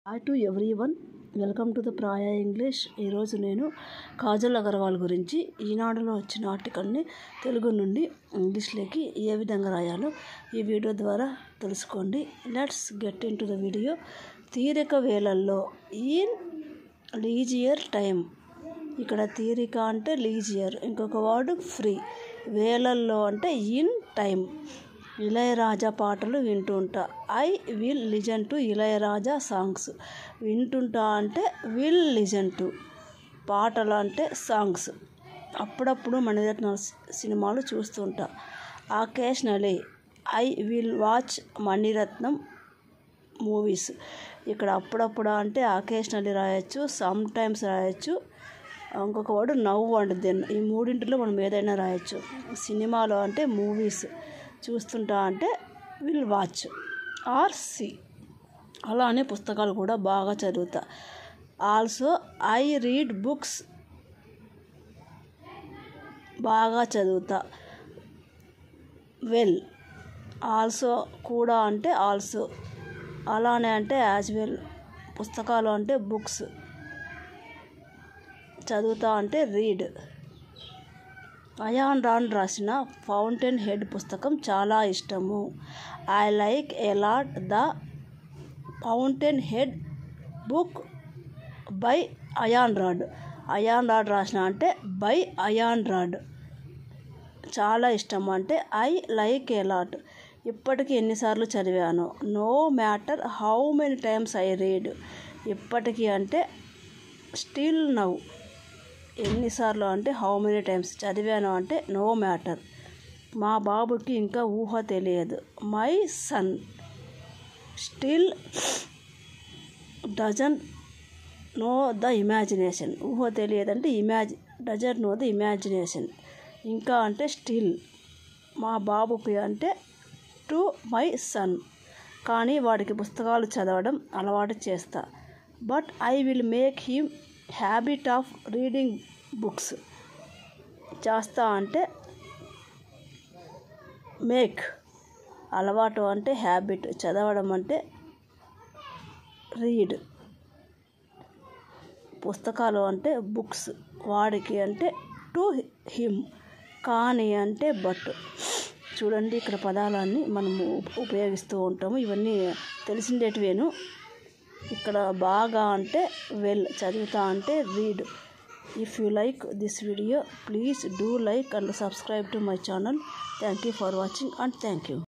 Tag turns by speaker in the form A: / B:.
A: hi to everyone welcome to the ప్రాయ English ఈరోజు నేను కాజల్ అగర్వాల్ గురించి ఈనాడులో వచ్చిన ఆర్టికల్ని తెలుగు నుండి ఇంగ్లీష్లోకి ఏ విధంగా రాయాలో ఈ వీడియో ద్వారా తెలుసుకోండి let's get into the video తీరిక వేళల్లో ఇన్ లీజియర్ టైం ఇక్కడ తీరిక అంటే లీజియర్ ఇంకొక వర్డ్ ఫ్రీ వేళల్లో అంటే ఇన్ టైం ఇళయరాజా పాటలు వింటుంటా I will listen to Ilaiyaraaja songs వింటుంటా అంటే విల్ లిజన్ టు పాటలు అంటే సాంగ్స్ అప్పుడప్పుడు మణిరత్న సినిమాలు చూస్తుంటా occasionally I will watch Mani Ratnam movies ఇక్కడ అప్పుడప్పుడు అంటే అకేషనలీ రాయొచ్చు సమ్ టైమ్స్ రాయొచ్చు ఇంకొక వర్డ్ నవ్వు అండ్ దెన్ ఈ మూడింటిలో మనం ఏదైనా రాయొచ్చు సినిమాలో అంటే మూవీస్ చూస్తుంటా అంటే విల్ వాచ్ ఆర్ సి అలానే పుస్తకాలు కూడా బాగా చదువుతా ఆల్సో ఐ రీడ్ బుక్స్ బాగా చదువుతా వెల్ ఆల్సో కూడా అంటే ఆల్సో అలానే అంటే యాజ్ వెల్ పుస్తకాలు అంటే బుక్స్ చదువుతా అంటే రీడ్ అయాన్ రాన్ రాసిన ఫౌంటైన్ హెడ్ పుస్తకం చాలా ఇష్టము I like a lot the Fountainhead book by Ayn Rand Ayn Rand రాసిన అంటే బై అయాన్ రాడ్ చాలా ఇష్టం అంటే ఐ లైక్ ఎలాట్ ఇప్పటికి ఎన్నిసార్లు చదివాను no matter how many times I read ఇప్పటికీ అంటే స్టిల్ నవ్ ఎన్నిసార్లు అంటే హౌ మెనీ టైమ్స్ చదివాను అంటే నో మ్యాటర్ మా బాబుకి ఇంకా ఊహ తెలియదు my son still doesn't know the imagination ఊహ తెలియదంటే ఇమాజి డజన్ నో ద ఇమాజినేషన్ ఇంకా అంటే స్టిల్ మా బాబుకి అంటే టు మై సన్ కానీ వాడికి పుస్తకాలు చదవడం అలవాటు చేస్తా but I will make him habit of reading books చేస్తా అంటే మేక్ అలవాటు అంటే హ్యాబిట్ చదవడం అంటే రీడ్ పుస్తకాలు అంటే బుక్స్ వాడికి అంటే టు హిమ్ కానీ అంటే బట్ చూడండి ఇక్కడ పదాలన్నీ మనము ఉపయోగిస్తూ ఉంటాము ఇవన్నీ తెలిసిండేటివేను ఇక్కడ బాగా అంటే వెల్ చదువుతా అంటే read if you like this video please do like and subscribe to my channel thank you for watching and thank you